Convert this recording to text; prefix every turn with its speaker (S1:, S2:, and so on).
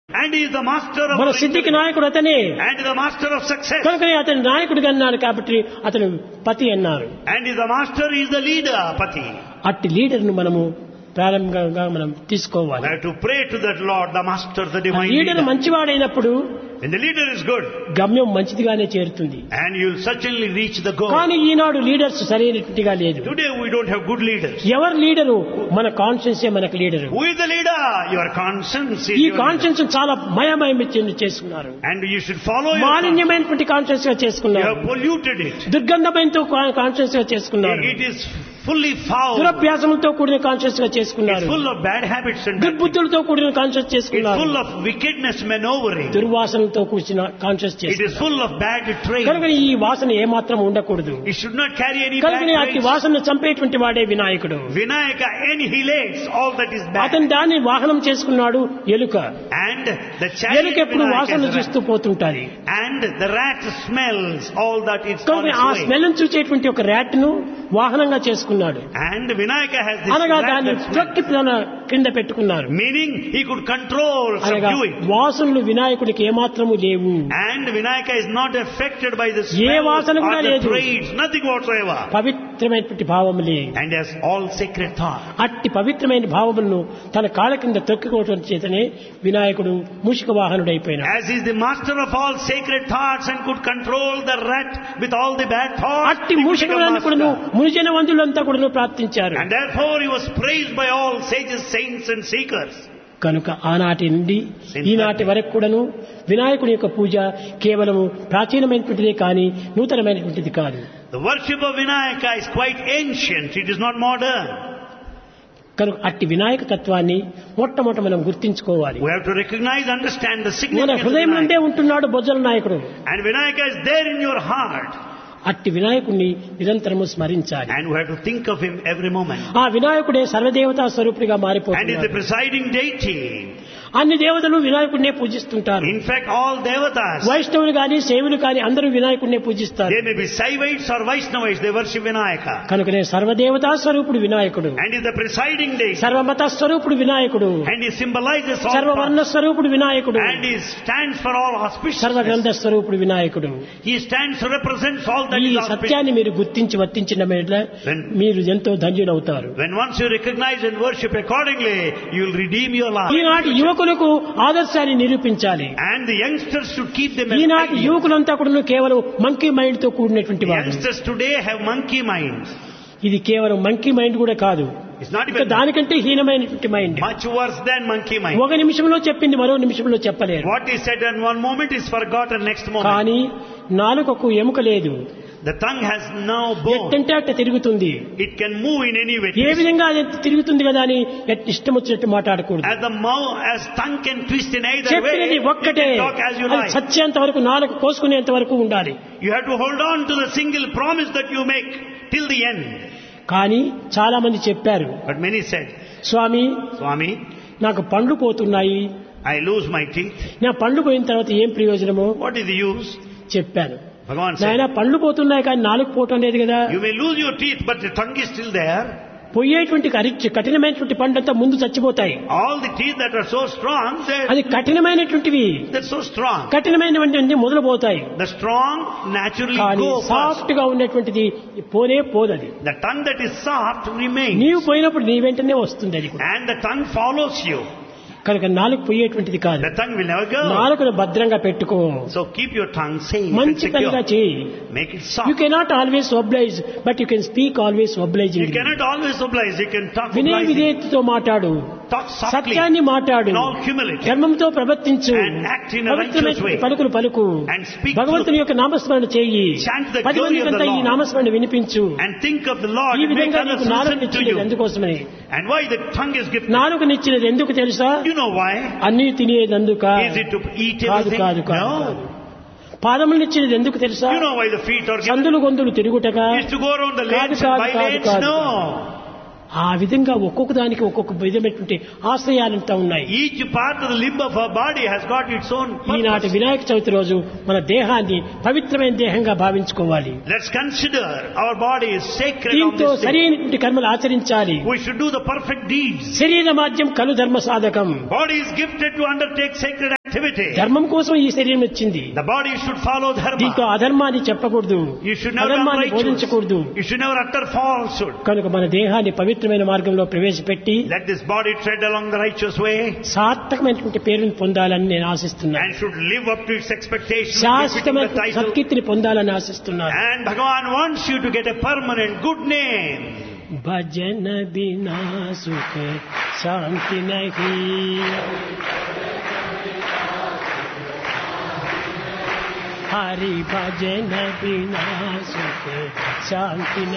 S1: And he is the master of
S2: మన
S1: our
S2: సిద్ధికి
S1: intellect.
S2: నాయకుడు అతనే
S1: And the master of success.
S2: కనుకనే అతను నాయకుడిగా అన్నాడు కాబట్టి అతను పతి అన్నారు
S1: And he is the master, he is the leader, Pati.
S2: అట్టి లీడర్ను మనము ప్రారంభంగా మనం
S1: We
S2: తీసుకోవాలి
S1: have to pray to that Lord, the master, the
S2: ఆ
S1: divine
S2: లీడర్
S1: leader.
S2: మంచివాడైనప్పుడు
S1: When the leader is good,
S2: గమ్యం మంచిదిగానే చేరుతుంది
S1: and you'll certainly reach the goal.
S2: కానీ ఈనాడు leaders సరైనట్టుగా లేదు
S1: Today we don't have good leaders.
S2: ఎవరు leader మన conscience మనకు leader
S1: Who is the leader? Your conscience is
S2: ఈ
S1: your leader.
S2: Conscience చాలా మయమయం చేసుకున్నారు
S1: And you should follow your conscience.
S2: మాలిన్యమైనటువంటి కాన్షియన్స్ గా
S1: You
S2: చేసుకున్నారు
S1: have polluted it.
S2: దుర్గంధమైనతో కాన్షియస్ గా చేసుకున్నారు
S1: It is fully foul.
S2: దురభ్యాసములతో కూడిన కాన్షియస్ గా
S1: It's
S2: చేసుకున్నారు
S1: full of bad habits and bad things.
S2: దుర్బుద్ధులతో కూడిన కాన్షియస్
S1: It's
S2: చేసుకున్నారు
S1: full of wickedness maneuvering.
S2: దుర్వాసనలతో కూర్చిన కాన్షియస్
S1: It is
S2: చేసుకున్నారు
S1: full of bad
S2: కనుక
S1: traits.
S2: ఈ వాసన ఏమాత్రం ఉండకూడదు
S1: It should not carry any bad
S2: కనుక అట్టి
S1: traits.
S2: వాసనను చంపేటువంటి వాడే వినాయకుడు
S1: Vinayaka annihilates all that is bad.
S2: అతను దాన్ని వాహనం చేసుకున్నాడు ఎలుక
S1: And the chariot
S2: ఎలుక ఎప్పుడు
S1: Vinayaka
S2: వాసనలు
S1: is rat.
S2: చూస్తూ పోతుంటాది
S1: And the rat smells all that is on
S2: కనుక
S1: its
S2: ఆ
S1: way.
S2: స్మెల్ చూసేటువంటి ఒక ర్యాట్ ను వాహనంగా చేసుకున్నాడు
S1: And Vinayaka has this
S2: అనగా
S1: rat
S2: దాన్ని
S1: that smells.
S2: త్రొక్కి తన క్రింద పెట్టుకున్నారు
S1: Meaning he could control,
S2: అనగా
S1: subdue it.
S2: వాసనలు వినాయకుడికి ఏమాత్రము లేవు
S1: And Vinayaka is not affected by the
S2: A
S1: smell
S2: వాసన
S1: or
S2: కూడా
S1: the
S2: లేదు.
S1: traits, nothing whatsoever.
S2: పవిత్రమైనటువంటి భావములే
S1: And has all sacred thought.
S2: అట్టి పవిత్రమైన భావములను తన కాళ్ళ కింద తొక్కుకోవటం చేతనే వినాయకుడు మూషిక వాహనుడైపోయినాడు
S1: As he is the master of all sacred thoughts and could control the rat with all the bad thoughts,
S2: అట్టి
S1: he could
S2: మూషికులను
S1: become
S2: కూడాను
S1: master.
S2: మునిజన వంతులంతా కూడా ప్రార్థించారు
S1: And therefore he was praised by all sages, saints and seekers.
S2: కనుక ఆనాటి నుండి ఈనాటి వరకు కూడాను వినాయకుడి యొక్క పూజ కేవలము ప్రాచీనమైనటువంటిదే కానీ నూతనమైనటువంటిది కాదు
S1: The worship of Vinayaka is quite ancient, it is not modern.
S2: కనుక అట్టి వినాయక తత్వాన్ని మొట్టమొదట మనం గుర్తించుకోవాలి
S1: We have to recognize, understand the
S2: మన
S1: significance of
S2: హృదయం నుండే
S1: Vinayaka.
S2: ఉంటున్నాడు బొజ్జల నాయకుడు
S1: And Vinayaka is there in your heart.
S2: అట్టి వినాయకుడిని నిరంతరము స్మరించాలి
S1: And we have to think of him every moment.
S2: ఆ వినాయకుడే సర్వదేవతా స్వరూపుడిగా
S1: And is the
S2: మారిపోతున్నాడు
S1: presiding deity.
S2: అన్ని దేవతలు వినాయకుడినే పూజిస్తుంటారు
S1: In fact, all devatas,
S2: వైష్ణవులు కానీ సేవులు కానీ అందరూ వినాయకుడినే పూజిస్తారు
S1: they may be Saivites or Vaishnavites, they worship Vinayaka.
S2: కనుకనే సర్వదేవతా స్వరూపుడు వినాయకుడు
S1: And is the presiding deity.
S2: సర్వమత స్వరూపుడు వినాయకుడు
S1: And he symbolizes all
S2: సర్వవర్ణ
S1: paths.
S2: స్వరూపుడు వినాయకుడు
S1: And he stands for all auspiciousness.
S2: సర్వగ్రంథ స్వరూపుడు వినాయకుడు
S1: He stands to represent all that
S2: ఈ
S1: is auspicious.
S2: సత్యాన్ని మీరు గుర్తించి వర్తించిన మీద
S1: When-
S2: మీరు ఎంతో ధన్యులవుతారు
S1: When once you recognize and worship accordingly, you will redeem your life.
S2: ఈనాటి యువకులకు ఆదర్శాన్ని నిరూపించాలి
S1: And the youngsters should keep them as
S2: ఈనాటి
S1: ideals.
S2: యువకులంతా కూడా కేవలం మంకీ మైండ్ తో కూడినటువంటి
S1: The
S2: వారు
S1: youngsters today have monkey minds.
S2: ఇది కేవలం మంకీ మైండ్ కూడా కాదు
S1: It's not
S2: ఇంకా
S1: even
S2: దానికంటే హీనమైనటువంటి mind
S1: much worse than monkey mind.
S2: ఒక నిమిషంలో చెప్పింది మరో నిమిషంలో చెప్పలేరు
S1: What is said in one moment is forgotten next moment.
S2: కానీ నాలుకకు ఎముక లేదు
S1: The tongue has no bone.
S2: ఎట్టంటే అట్ట తిరుగుతుంది
S1: It can move in any way.
S2: ఏ విధంగా అది తిరుగుతుంది కదా అని ఎట్ ఇష్టం వచ్చినట్టు మాట్లాడకూడదు
S1: As the mouth, as tongue can twist in either way,
S2: చెప్పినది
S1: you
S2: ఒక్కటే
S1: can talk as you
S2: అది
S1: like.
S2: సత్యంత వరకు నాలుగు కోసుకునేంత వరకు ఉండాలి
S1: You have to hold on to the single promise that you make till the end.
S2: కానీ చాలా మంది చెప్పారు
S1: But many said,
S2: Swamy
S1: Swami,
S2: నాకు పండ్లు పోతున్నాయి
S1: I lose my teeth.
S2: నా పండ్లు పోయిన తర్వాత ఏం ప్రయోజనము
S1: What is the use?
S2: చెప్పాను
S1: Bhagavan
S2: నాయన
S1: said,
S2: పండ్లు పోతున్నాయి కానీ నాలుగు పోవటం లేదు కదా
S1: you may lose your teeth, but the tongue is still there.
S2: పోయేటువంటి కరి- కఠినమైనటువంటి పండ్లంతా ముందు చచ్చిపోతాయి
S1: All the teeth that are so strong, they're,
S2: అది కఠినమైనటువంటివి
S1: they're so strong.
S2: కఠినమైనటువంటి మొదలుపోతాయి
S1: The strong naturally
S2: కానీ
S1: go first.
S2: సాఫ్ట్ గా ఉన్నటువంటిది పోనే పోదది
S1: The tongue that is soft remains.
S2: నీవు పోయినప్పుడు నీ వెంటనే వస్తుంది అది కూడా
S1: And the tongue follows you.
S2: కనుక నాలుగు పోయేటువంటిది కాదు
S1: The tongue will never go.
S2: నాలుగును భద్రంగా పెట్టుకో
S1: So keep your tongue safe and
S2: మంచి పనిగా
S1: secure.
S2: చేయి
S1: Make it
S2: you
S1: soft.
S2: Cannot always oblige but you can speak always
S1: You
S2: obliging
S1: cannot always oblige. You can talk
S2: వినయ
S1: obliging.
S2: విధేయతతో మాట్లాడు
S1: Talk softly.
S2: సత్యాన్ని మాట్లాడు
S1: In all humility.
S2: ధర్మంతో ప్రవర్తించు
S1: And act in a
S2: పవిత్రమైన
S1: righteous way.
S2: పలుకులు పలుకు
S1: And speak
S2: భగవంతుని యొక్క నామస్మరణ చేయి
S1: Chant the
S2: పది
S1: glory of the
S2: మందికంతా ఈ
S1: Lord.
S2: నామస్మరణ వినిపించు
S1: And think of the Lord
S2: ఈ
S1: and make
S2: విధంగా
S1: others
S2: నీకు నాలుగు
S1: listen to
S2: నిచ్చినది
S1: you.
S2: ఎందుకోసమని
S1: And why the tongue is gifted?
S2: నాలుగునిచ్చినది ఎందుకు తెలుసా
S1: You know why?
S2: అన్ని తినేది అందుక
S1: Is it to eat
S2: కాదు
S1: everything?
S2: కాదు కాదు
S1: No.
S2: కాదు. పాదములనిచ్చినది ఎందుకు తెలుసా
S1: You know why the feet are given?
S2: సందులు గొంతులు తిరుగుటగా
S1: Is to go around the
S2: కాదు
S1: lanes and
S2: కాదు
S1: by
S2: కాదు
S1: lanes?
S2: కాదు
S1: No.
S2: ఆ విధంగా ఒక్కొక్క దానికి ఒక్కొక్క విధమైనటువంటి ఆశ్రయాలంతా ఉన్నాయి
S1: Each part of the limb of our body has got its own
S2: ఈనాటి
S1: purpose.
S2: వినాయక చవితి రోజు మన దేహాన్ని పవిత్రమైన దేహంగా భావించుకోవాలి
S1: Let's consider our body is sacred on
S2: దీంతో
S1: this day.
S2: సరైనటువంటి కర్మలు ఆచరించాలి
S1: We should do the perfect deeds.
S2: శరీర మాధ్యం కలు ధర్మ సాధకం
S1: Body is gifted to undertake sacred activity.
S2: ధర్మం కోసం ఈ శరీరం వచ్చింది
S1: The body should follow
S2: దీంతో
S1: dharma.
S2: అధర్మాన్ని చెప్పకూడదు
S1: You should never be
S2: అధర్మాన్ని బోధించకూడదు
S1: unrighteous. You should never utter falsehood.
S2: కనుక మన దేహాన్ని పవిత్రమైన మార్గంలో ప్రవేశపెట్టి
S1: Let this body tread along the righteous way
S2: సార్థకమైనటువంటి పేరును పొందాలని నేను ఆశిస్తున్నాను
S1: and should live up to its expectations. befitting
S2: శాశ్వతమైన
S1: the title.
S2: సత్కీర్తిని పొందాలని ఆశిస్తున్నాను
S1: And Bhagavan wants you to get a permanent good name.
S2: భజన బినా సుఖ శాంతి నహి హరి భజన బినా సుఖ శాంతి